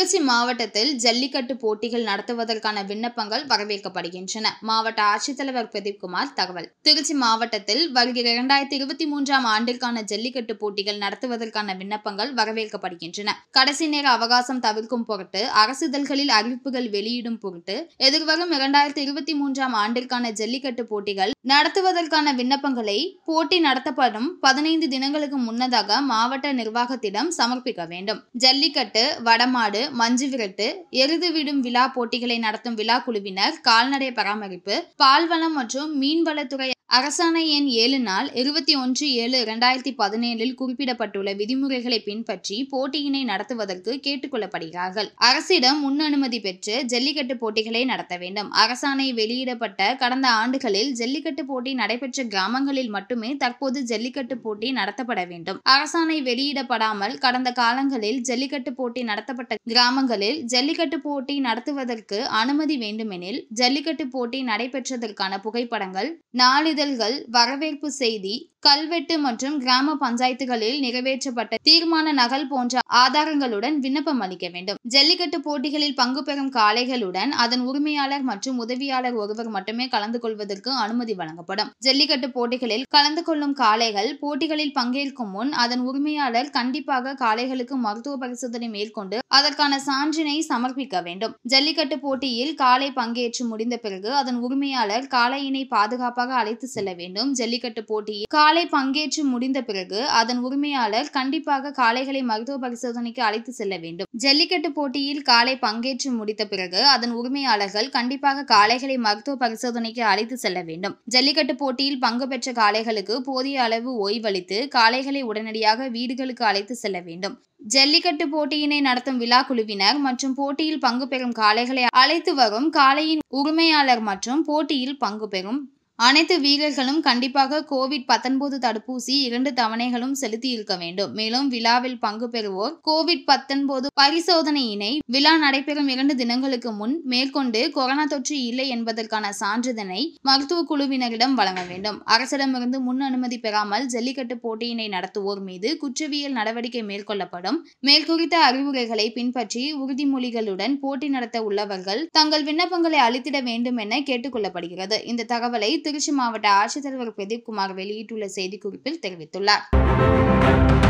திருச்சி மாவட்டத்தில் ஜல்லிக்கட்டு போட்டிகள் நடத்துவதற்கான விண்ணப்பங்கள் வரவேற்கப்படுகின்றன மாவட்ட ஆட்சித்தலைவர் பிரதீப்குமார் தகவல் திருச்சி மாவட்டத்தில் வருகிற இரண்டாயிரத்தி இருபத்தி மூன்றாம் ஆண்டிற்கான ஜல்லிக்கட்டு போட்டிகள் நடத்துவதற்கான விண்ணப்பங்கள் வரவேற்கப்படுகின்றன கடைசி நேர அவகாசம் தவிர்க்கும் பொருட்டு அரசிதழ்களில் அறிவிப்புகள் வெளியிடும் பொருட்டு எதிர்வரும் இரண்டாயிரத்தி இருபத்தி மூன்றாம் ஆண்டிற்கான ஜல்லிக்கட்டு போட்டிகள் நடத்துவதற்கான விண்ணப்பங்களை போட்டி நடத்தப்படும் பதினைந்து தினங்களுக்கு முன்னதாக மாவட்ட நிர்வாகத்திடம் சமர்ப்பிக்க வேண்டும் ஜல்லிக்கட்டு வடமாடு மஞ்சு விரட்டு எருது விடும் விழா போட்டிகளை நடத்தும் விழா குழுவினர் கால்நடை பராமரிப்பு பால்வளம் மற்றும் மீன்வளத்துறை அரசாணை எண் ஏழு நாள் இருபத்தி ஒன்று ஏழு இரண்டாயிரத்தி பதினேழில் குறிப்பிடப்பட்டுள்ள விதிமுறைகளை பின்பற்றி போட்டியினை நடத்துவதற்கு கேட்டுக்கொள்ளப்படுகிறார்கள் அரசிடம் முன் அனுமதி பெற்று ஜல்லிக்கட்டு போட்டிகளை நடத்த வேண்டும் அரசாணை வெளியிடப்பட்ட கடந்த ஆண்டுகளில் ஜல்லிக்கட்டு போட்டி நடைபெற்ற கிராமங்களில் மட்டுமே தற்போது ஜல்லிக்கட்டு போட்டி நடத்தப்பட வேண்டும் அரசாணை வெளியிடப்படாமல் கடந்த காலங்களில் ஜல்லிக்கட்டு போட்டி நடத்தப்பட்ட கிராமங்களில் ஜல்லிக்கட்டு போட்டி நடத்துவதற்கு அனுமதி வேண்டுமெனில் ஜல்லிக்கட்டு போட்டி நடைபெற்றதற்கான புகைப்படங்கள் நாளிதழ்கள் வரவேற்பு செய்தி கல்வெட்டு மற்றும் கிராம பஞ்சாயத்துகளில் நிறைவேற்றப்பட்ட தீர்மான நகல் போன்ற ஆதாரங்களுடன் விண்ணப்பம் அளிக்க வேண்டும் ஜல்லிக்கட்டு போட்டிகளில் பங்கு பெறும் காளைகளுடன் அதன் உரிமையாளர் மற்றும் உதவியாளர் ஒருவர் மட்டுமே கலந்து கொள்வதற்கு அனுமதி வழங்கப்படும் ஜல்லிக்கட்டு போட்டிகளில் கலந்து கொள்ளும் காளைகள் போட்டிகளில் பங்கேற்கும் முன் அதன் உரிமையாளர் கண்டிப்பாக காளைகளுக்கு மருத்துவ பரிசோதனை மேற்கொண்டு அதற்கான சான்றினை சமர்ப்பிக்க வேண்டும் ஜல்லிக்கட்டு போட்டியில் காளை பங்கேற்று முடிந்த பிறகு அதன் உரிமையாளர் காளையினை பாதுகாப்பாக அழைத்து செல்ல வேண்டும் ஜல்லிக்கட்டு போட்டியில் காளை பங்கேற்று முடிந்த பிறகு அதன் உரிமையாளர் கண்டிப்பாக காளைகளை மருத்துவ பரிசோதனைக்கு அழைத்து செல்ல வேண்டும் ஜல்லிக்கட்டு போட்டியில் காளை பங்கேற்று முடித்த பிறகு அதன் உரிமையாளர்கள் கண்டிப்பாக காளைகளை மருத்துவ பரிசோதனைக்கு அழைத்து செல்ல வேண்டும் ஜல்லிக்கட்டு போட்டியில் பங்கு பெற்ற காளைகளுக்கு போதிய அளவு ஓய்வளித்து காளைகளை உடனடியாக வீடுகளுக்கு அழைத்து செல்ல வேண்டும் ஜல்லிக்கட்டு போட்டியினை நடத்தும் விழா குழுவினர் மற்றும் போட்டியில் பங்கு பெறும் காளைகளை அழைத்து வரும் காளையின் உரிமையாளர் மற்றும் போட்டியில் பங்கு பெறும் அனைத்து வீரர்களும் கண்டிப்பாக கோவிட் பத்தொன்பது தடுப்பூசி இரண்டு தவணைகளும் செலுத்தி இருக்க வேண்டும் மேலும் விழாவில் பங்கு பெறுவோர் கோவிட் பத்தொன்பது பரிசோதனையினை விழா நடைபெறும் இரண்டு தினங்களுக்கு முன் மேற்கொண்டு கொரோனா தொற்று இல்லை என்பதற்கான சான்றிதழை மருத்துவ குழுவினரிடம் வழங்க வேண்டும் அரசிடமிருந்து முன் அனுமதி பெறாமல் ஜல்லிக்கட்டு போட்டியினை நடத்துவோர் மீது குற்றவியல் நடவடிக்கை மேற்கொள்ளப்படும் மேற்குறித்த அறிவுரைகளை பின்பற்றி உறுதிமொழிகளுடன் போட்டி நடத்த உள்ளவர்கள் தங்கள் விண்ணப்பங்களை அளித்திட வேண்டும் என கேட்டுக்கொள்ளப்படுகிறது இந்த தகவலை திருச்சி மாவட்ட ஆட்சித்தலைவர் பிரதீப் குமார் வெளியிட்டுள்ள செய்திக்குறிப்பில் தெரிவித்துள்ளார்